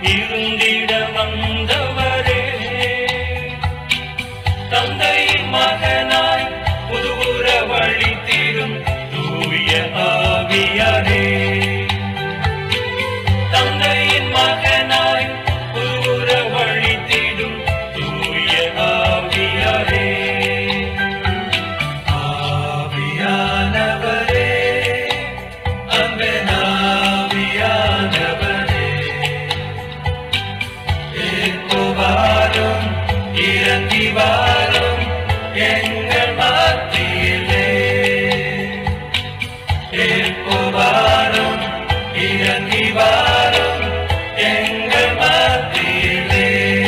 இருந்திட வந்தவரே தந்தையின் மகனாய் புதுபுற வழித்திடும் தூய ஆவியாரே தந்தையின் மகனாய் புதுபுற வழித்திடும் தூய ஆவியாரே ஆவியானவரே அன்பனாவியானவரே ஏற்றுவாரும் இறங்கி வாரும் எங்கள் மத்தியிலே ஏற்றுவாரும் இறங்கி வாரும் எங்கள் மத்தியிலே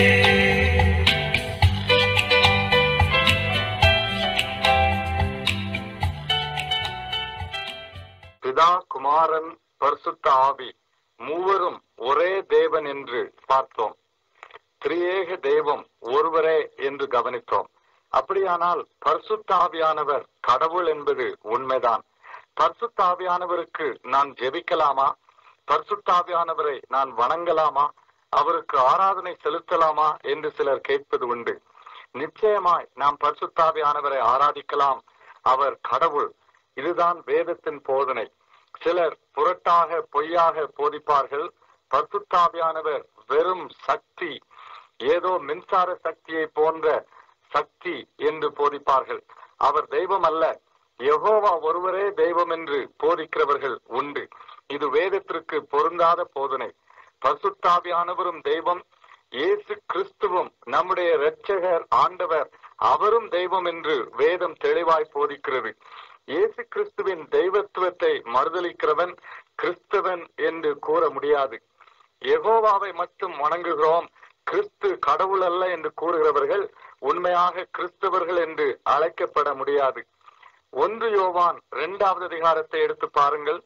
பிதா குமாரன் பரிசுத்த ஆவி மூவரும் ஒரே தேவன் என்று பார்த்தோம் திரியேக தெய்வம் ஒருவரே என்று கவனித்தோம் அப்படியானால் பரிசுத்த ஆவியானவர் கடவுள் என்பது உண்மைதான் பரிசுத்த ஆவியானவருக்கு நான் ஜெபிக்கலாமா பரிசுத்த ஆவியானவரை நான் வணங்கலாமா அவருக்கு ஆராதனை செலுத்தலாமா என்று சிலர் கேட்பது உண்டு நிச்சயமாய் நாம் பரிசுத்தாவியானவரை ஆராதிக்கலாம் அவர் கடவுள் இதுதான் வேதத்தின் போதனை சிலர் புரட்டாக பொய்யாக போதிப்பார்கள் பரிசுத்தாவியானவர் வெறும் சக்தி ஏதோ மின்சார சக்தியை போன்ற சக்தி என்று போதிப்பார்கள் அவர் தெய்வம் அல்ல யெகோவா ஒருவரே தெய்வம் என்று போதிக்கிறவர்கள் உண்டு இது வேதத்திற்கு பொருந்தாத போதனை பரிசுத்தாவியானவரும் தெய்வம் இயேசு கிறிஸ்துவும் நம்முடைய இரட்சகர் ஆண்டவர் அவரும் தெய்வம் என்று வேதம் தெளிவாய் போதிக்கிறது இயேசு கிறிஸ்துவின் தெய்வத்துவத்தை மறுதலிக்கிறவன் கிறிஸ்தவன் என்று கூற முடியாது யெகோவாவை மட்டும் வணங்குகிறோம் கிறிஸ்து கடவுள் அல்ல என்று கூறுகிறவர்கள் உண்மையாக கிறிஸ்தவர்கள் என்று அழைக்கப்பட முடியாது ஒன்று யோவான் இரண்டாவது அதிகாரத்தை எடுத்து பாருங்கள்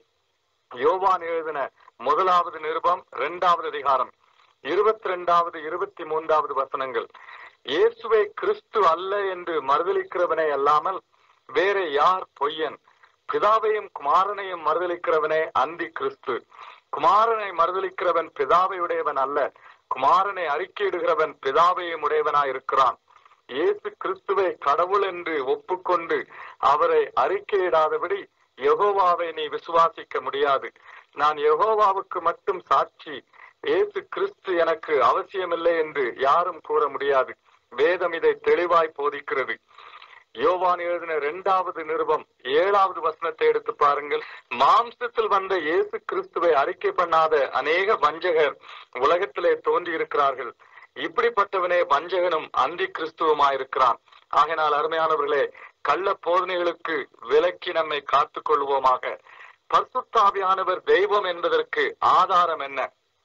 யோவான் எழுதின முதலாவது நிருபம் இரண்டாவது அதிகாரம் இருபத்தி ரெண்டாவது இருபத்தி மூன்றாவது வசனங்கள் இயேசுவை கிறிஸ்து அல்ல என்று மறுதலிக்கிறவனே அல்லாமல் வேற யார் பொய்யன் பிதாவையும் குமாரனையும் மறுதலிக்கிறவனே அந்தி கிறிஸ்து குமாரனை மறுதலிக்கிறவன் பிதாவை உடையவன் அல்ல குமாரனை அறிக்கையிடுகிறவன் பிதாவையும் உடையவனாயிருக்கிறான் இயேசு கிறிஸ்துவை கடவுள் என்று ஒப்புக்கொண்டு அவரை அறிக்கையிடாதபடி யெகோவாவை நீ விசுவாசிக்க முடியாது நான் யெகோவாவுக்கு மட்டும் சாட்சி இயேசு கிறிஸ்து எனக்கு அவசியமில்லை என்று யாரும் கூற முடியாது வேதம் இதை தெளிவாய் போதிக்கிறது யோவான் எழுதின இரண்டாவது நிருபம் ஏழாவது வசனத்தை எடுத்து பாருங்கள் மாம்சத்தில் வந்த இயேசு கிறிஸ்துவை அறிக்கை பண்ணாத அநேக வஞ்சகர் உலகத்திலே தோன்றி இருக்கிறார்கள் இப்படிப்பட்டவனே வஞ்சகனும் அந்தி கிறிஸ்துவமாயிருக்கிறான் ஆகையினால் அருமையானவர்களே கள்ள போதனைகளுக்கு விலக்கி நம்மை காத்துக் கொள்வோமாக பர்சுத்தாவியானவர் தெய்வம் என்பதற்கு ஆதாரம் என்ன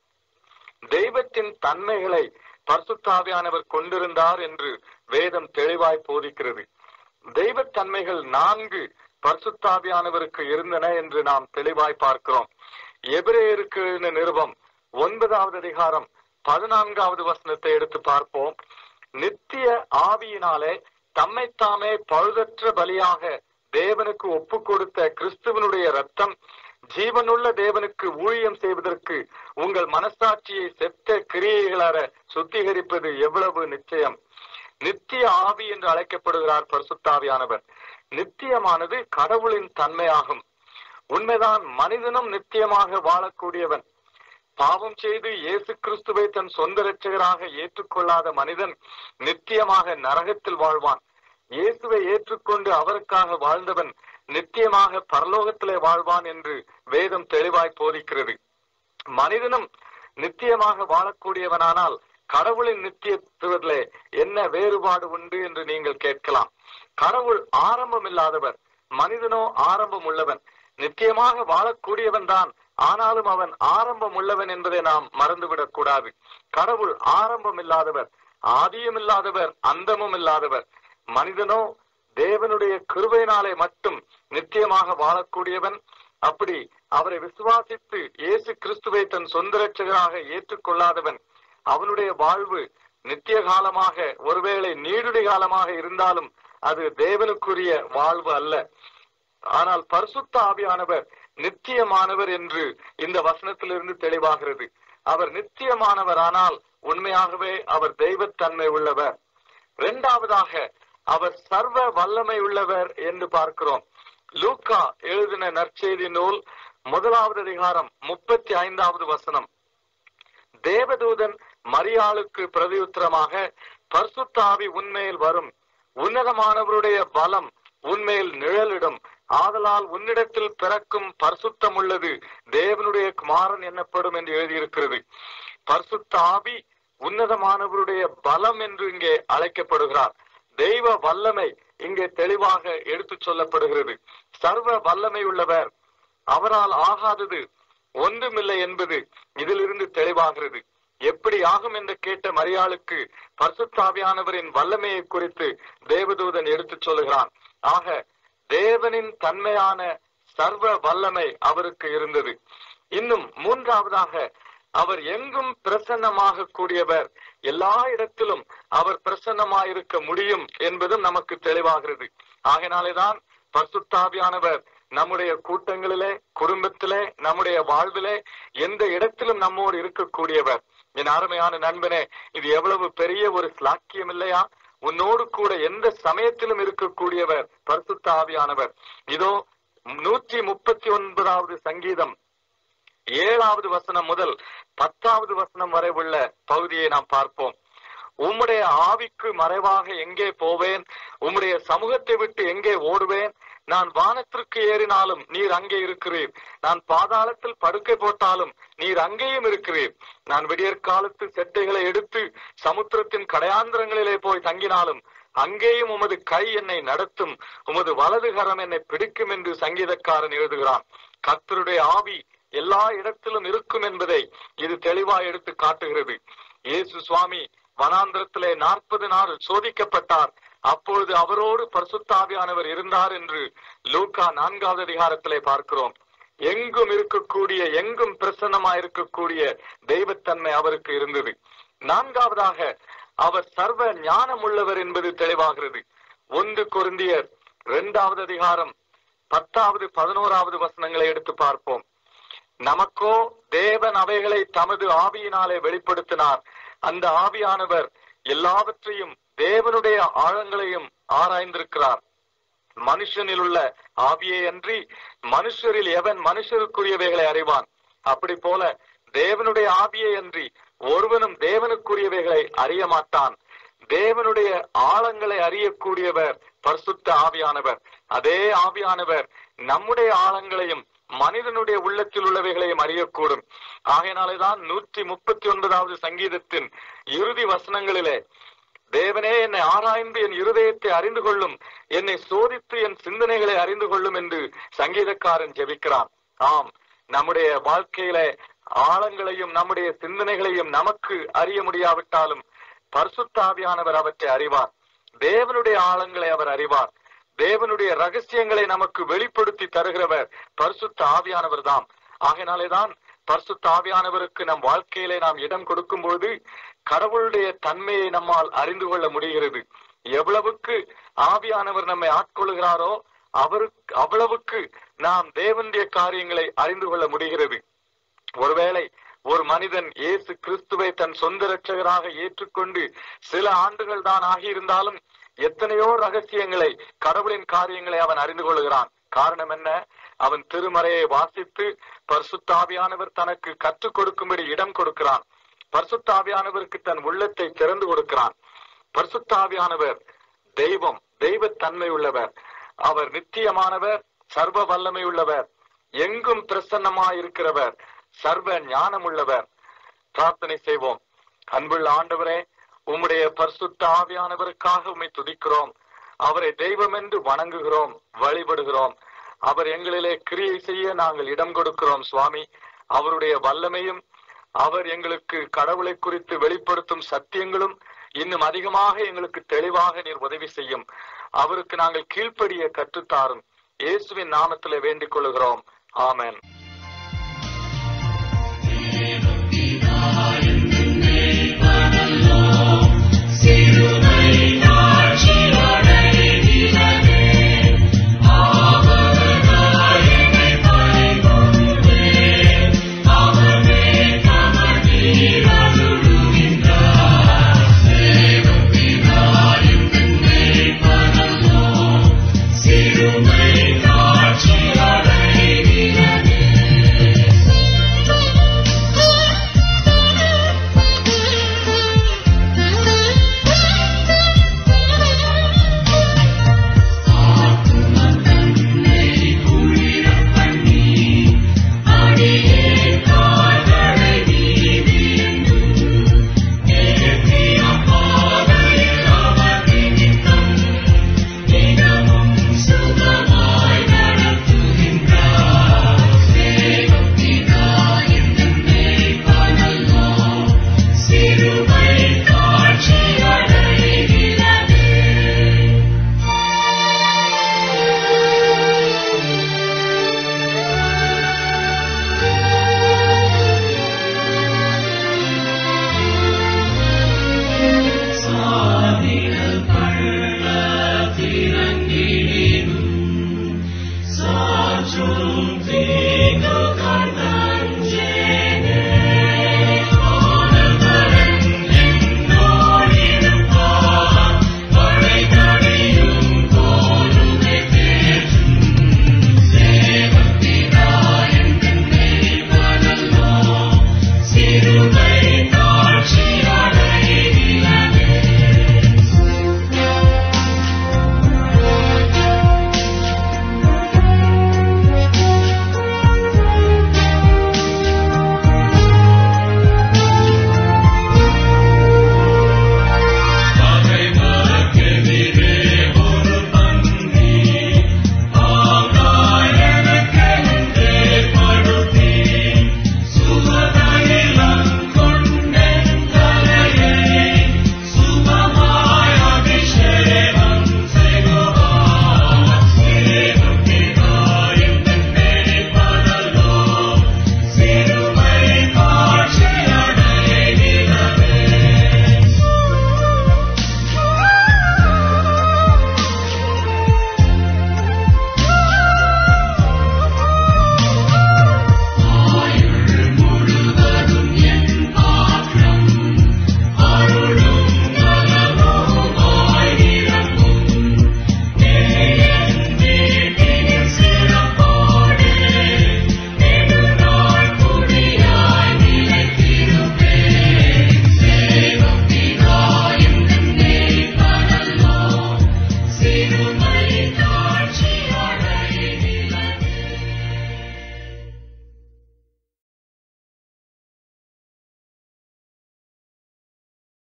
தெய்வத்தின் தன்மைகளை பர்சுத்தாவியானவர் கொண்டிருந்தார் என்று வேதம் தெளிவாய் போதிக்கிறது தெய்வத்தன்மைகள் நான்கு பர்சுத்தாவியானவருக்கு இருந்தன என்று நாம் தெளிவாய் பார்க்கிறோம் எபிரேயருக்கு எழுதின நிருபம் ஒன்பதாவது அதிகாரம் பதினான்காவது வசனத்தை எடுத்து பார்ப்போம் நித்திய ஆவியினாலே தம்மைத்தாமே பழுதற்ற பலியாக தேவனுக்கு ஒப்பு கொடுத்த கிறிஸ்துவனுடைய ரத்தம் ஜீவனுள்ள தேவனுக்கு ஊழியம் செய்வதற்கு உங்கள் மனசாட்சியை செத்த கிரியைகளற சுத்திகரிப்பது எவ்வளவு நிச்சயம் நித்திய ஆவி என்று அழைக்கப்படுகிறார் பரிசுத்தாவியானவர் நித்தியமானது கடவுளின் தன்மையாகும் உண்மைதான் மனிதனும் நித்தியமாக வாழக்கூடியவன் பாவம் செய்து இயேசு கிறிஸ்துவை தன் சொந்த இரட்சகராக ஏற்றுக்கொள்ளாத மனிதன் நித்தியமாக நரகத்தில் வாழ்வான் இயேசுவை ஏற்றுக்கொண்டு அவருக்காக வாழ்ந்தவன் நித்தியமாக பரலோகத்திலே வாழ்வான் என்று வேதம் தெளிவாய் போதிக்கிறது மனிதனும் நித்தியமாக வாழக்கூடியவனானால் கடவுளின் நித்தியத்துவத்திலே என்ன வேறுபாடு உண்டு என்று நீங்கள் கேட்கலாம் கடவுள் ஆரம்பம் இல்லாதவர் மனிதனோ ஆரம்பம் உள்ளவன் நித்தியமாக வாழக்கூடியவன் தான் ஆனாலும் அவன் ஆரம்பம் உள்ளவன் என்பதை நாம் மறந்துவிடக் கூடாது கடவுள் ஆரம்பம் இல்லாதவர் ஆதியும் இல்லாதவர் அந்தமும் இல்லாதவர் மனிதனோ தேவனுடைய கிருபையினாலே மட்டும் நித்தியமாக வாழக்கூடியவன் அப்படி அவரை விசுவாசித்து இயேசு கிறிஸ்துவை தன் சொந்த ரட்சகராக ஏற்றுக்கொள்ளாதவன் அவனுடைய வாழ்வு நித்திய காலமாக ஒருவேளை நீடுடி காலமாக இருந்தாலும் அது தேவனுக்குரிய வாழ்வு அல்ல ஆனால் பரிசுத்த ஆவியானவர் நித்தியமானவர் என்று இந்த வசனத்திலிருந்து தெளிவாகிறது அவர் நித்தியமானவர் ஆனால் உண்மையாகவே அவர் தெய்வத்தன்மை உள்ளவர் இரண்டாவதாக அவர் சர்வ வல்லமை உள்ளவர் என்று பார்க்கிறோம் லூக்கா எழுதின நற்செய்தி நூல் முதலாவது அதிகாரம் முப்பத்தி ஐந்தாவது வசனம் தேவதூதன் மரியாளுக்கு பிரதியுத்தரமாக பர்சுத்தாவி உன்மேல் வரும் உன்னதமானவருடைய பலம் உன்மேல் நிழலிடும் ஆதலால் உன்னிடத்தில் பிறக்கும் பரிசுத்தம் உள்ளது தேவனுடைய குமாரன் என்னப்படும் என்று எழுதியிருக்கிறது பரிசுத்த ஆவி உன்னதமானவருடைய பலம் என்று இங்கே அழைக்கப்படுகிறார் தெய்வ வல்லமை இங்கே தெளிவாக எடுத்துச் சொல்லப்படுகிறது சர்வ வல்லமை உள்ளவர் அவரால் ஆகாதது ஒன்றுமில்லை என்பது இதிலிருந்து தெளிவாகிறது எப்படி ஆகும் என்று கேட்ட மரியாளுக்கு பரிசுத்தாவியானவரின் வல்லமையை குறித்து தேவதூதன் எடுத்துச் சொல்லுகிறான் ஆக தேவனின் தன்மையான சர்வ வல்லமை அவருக்கு இருந்தது இன்னும் மூன்றாவதாக அவர் எங்கும் பிரசன்னமாக கூடியவர் எல்லா இடத்திலும் அவர் பிரசன்னமாயிருக்க முடியும் என்பதும் நமக்கு தெளிவாகிறது ஆகையினாலேதான் பரிசுத்தாவியானவர் நம்முடைய கூட்டங்களிலே குடும்பத்திலே நம்முடைய வாழ்விலே எந்த இடத்திலும் நம்மோடு இருக்கக்கூடியவர் என் அருமையான நண்பனே இது எவ்வளவு பெரிய ஒரு ஸ்லாக்கியம் இல்லையா உன்னோடு கூட எந்த சமயத்திலும் இருக்கக்கூடியவர் பரிசுத்த ஆவியானவர் இதோ நூற்றி முப்பத்தி ஒன்பதாவது சங்கீதம் ஏழாவது வசனம் முதல் பத்தாவது வசனம் வரை உள்ள பகுதியை நாம் பார்ப்போம் உம்முடைய ஆவிக்கு மறைவாக எங்கே போவேன் உம்முடைய சமூகத்தை விட்டு எங்கே ஓடுவேன் நான் வானத்திற்கு ஏறினாலும் நீர் அங்கே இருக்கிறீர் நான் பாதாளத்தில் படுக்கை போட்டாலும் நீர் அங்கேயும் இருக்கிறீர் நான் விடியற்காலத்து செட்டைகளை எடுத்து சமுத்திரத்தின் கடையாந்திரங்களிலே போய் தங்கினாலும் அங்கேயும் உமது கை என்னை நடத்தும் உமது வலது கரம் என்னை பிடிக்கும் என்று சங்கீதக்காரன் எழுதுகிறான் கர்த்தருடைய ஆவி எல்லா இடத்திலும் இருக்கும் என்பதை இது தெளிவாய் எடுத்து காட்டுகிறது இயேசு சுவாமி வனாந்திரத்திலே நாற்பது நாள் சோதிக்கப்பட்டார் அப்பொழுது அவரோடு பரிசுத்தாவியானவர் இருந்தார் என்று லூக்கா நான்காவது அதிகாரத்திலே பார்க்கிறோம் எங்கும் இருக்கக்கூடிய எங்கும் பிரசன்னமாய் இருக்கக்கூடிய தெய்வத்தன்மை அவருக்கு இருந்தது நான்காவதாக அவர் சர்வ ஞானம் உள்ளவர் என்பது தெளிவாகிறது ஒன்று கொருந்தியர் இரண்டாவது அதிகாரம் பத்தாவது பதினோராவது வசனங்களை எடுத்து பார்ப்போம் நமக்கோ தேவன் அவைகளை தமது ஆவியினாலே வெளிப்படுத்தினார் அந்த ஆவியானவர் எல்லாவற்றையும் தேவனுடைய ஆழங்களையும் ஆராய்ந்திருக்கிறார் மனுஷனில் உள்ள ஆவியை அன்றி மனுஷரில் எவன் மனுஷருக்குரியவைகளை அறிவான் அப்படி போல தேவனுடைய ஆவியை அன்றி ஒருவனும் தேவனுக்குரியவைகளை அறிய மாட்டான் தேவனுடைய ஆழங்களை அறியக்கூடியவர் பரிசுத்த ஆவியானவர் அதே ஆவியானவர் நம்முடைய ஆழங்களையும் மனிதனுடைய உள்ளத்தில் உள்ளவைகளையும் அறியக்கூடும் ஆகையினாலேதான் நூற்றி முப்பத்தி ஒன்பதாவது சங்கீதத்தின் இறுதி வசனங்களிலே தேவனே என்னை ஆராய்ந்து என் இருதயத்தை அறிந்து கொள்ளும் என்னை சோதித்து என் சிந்தனைகளை அறிந்து கொள்ளும் என்று சங்கீதக்காரன் ஜெபிக்கிறான் ஆம் நம்முடைய வாழ்க்கையில ஆழங்களையும் நம்முடைய சிந்தனைகளையும் நமக்கு அறிய முடியாவிட்டாலும் பரிசுத்தாவியானவர் அவற்றை அறிவார் தேவனுடைய ஆழங்களை அவர் அறிவார் தேவனுடைய ரகசியங்களை நமக்கு வெளிப்படுத்தி தருகிறவர் பரிசுத்த ஆவியானவர் தான் ஆகையினாலேதான் பரிசுத்த ஆவியானவருக்கு நம் வாழ்க்கையிலே நாம் இடம் கொடுக்கும் போது கடவுளுடைய தன்மையை நம்மால் அறிந்து கொள்ள முடிகிறது எவ்வளவுக்கு ஆவியானவர் நம்மை ஆட்கொள்கிறாரோ அவருக்கு அவ்வளவுக்கு நாம் தேவனுடைய காரியங்களை அறிந்து கொள்ள முடிகிறது ஒருவேளை ஒரு மனிதன் இயேசு கிறிஸ்துவை தன் சொந்த இரட்சகராக ஏற்றுக்கொண்டு சில ஆண்டுகள் தான் ஆகியிருந்தாலும் எத்தனையோ ரகசியங்களை கடவுளின் காரியங்களை அவன் அறிந்து கொள்கிறான் காரணம் என்ன அவன் திருமறையை வாசித்து பரிசுத்தாவியானவர் தனக்கு கற்றுக் கொடுக்கும்படி இடம் கொடுக்கிறான் பரிசுத்தாவியானவருக்கு தன் உள்ளத்தை திறந்து கொடுக்கிறான் பரிசுத்தாவியானவர் தெய்வம் தெய்வத்தன்மை உள்ளவர் அவர் நித்தியமானவர் சர்வ வல்லமை உள்ளவர் எங்கும் பிரசன்னமாய் இருக்கிறவர் சர்வ ஞானம் உள்ளவர் பிரார்த்தனை செய்வோம் அன்புள்ள ஆண்டவரே உம்முடைய பரிசுத்த ஆவியானவருக்காக உம்மை துதிக்கிறோம் அவரை தெய்வம் என்று வணங்குகிறோம் வழிபடுகிறோம் அவர் எங்களிலே கிரியை செய்ய நாங்கள் இடம் கொடுக்கிறோம் சுவாமி அவருடைய வல்லமையும் அவர் எங்களுக்கு கடவுளை குறித்து வெளிப்படுத்தும் சத்தியங்களும் இன்னும் அதிகமாக எங்களுக்கு தெளிவாக நீர் உதவி செய்யும் அவருக்கு நாங்கள் கீழ்ப்படிய கற்றுத்தாரும் இயேசுவின் நாமத்திலே வேண்டிக் கொள்கிறோம் ஆமென்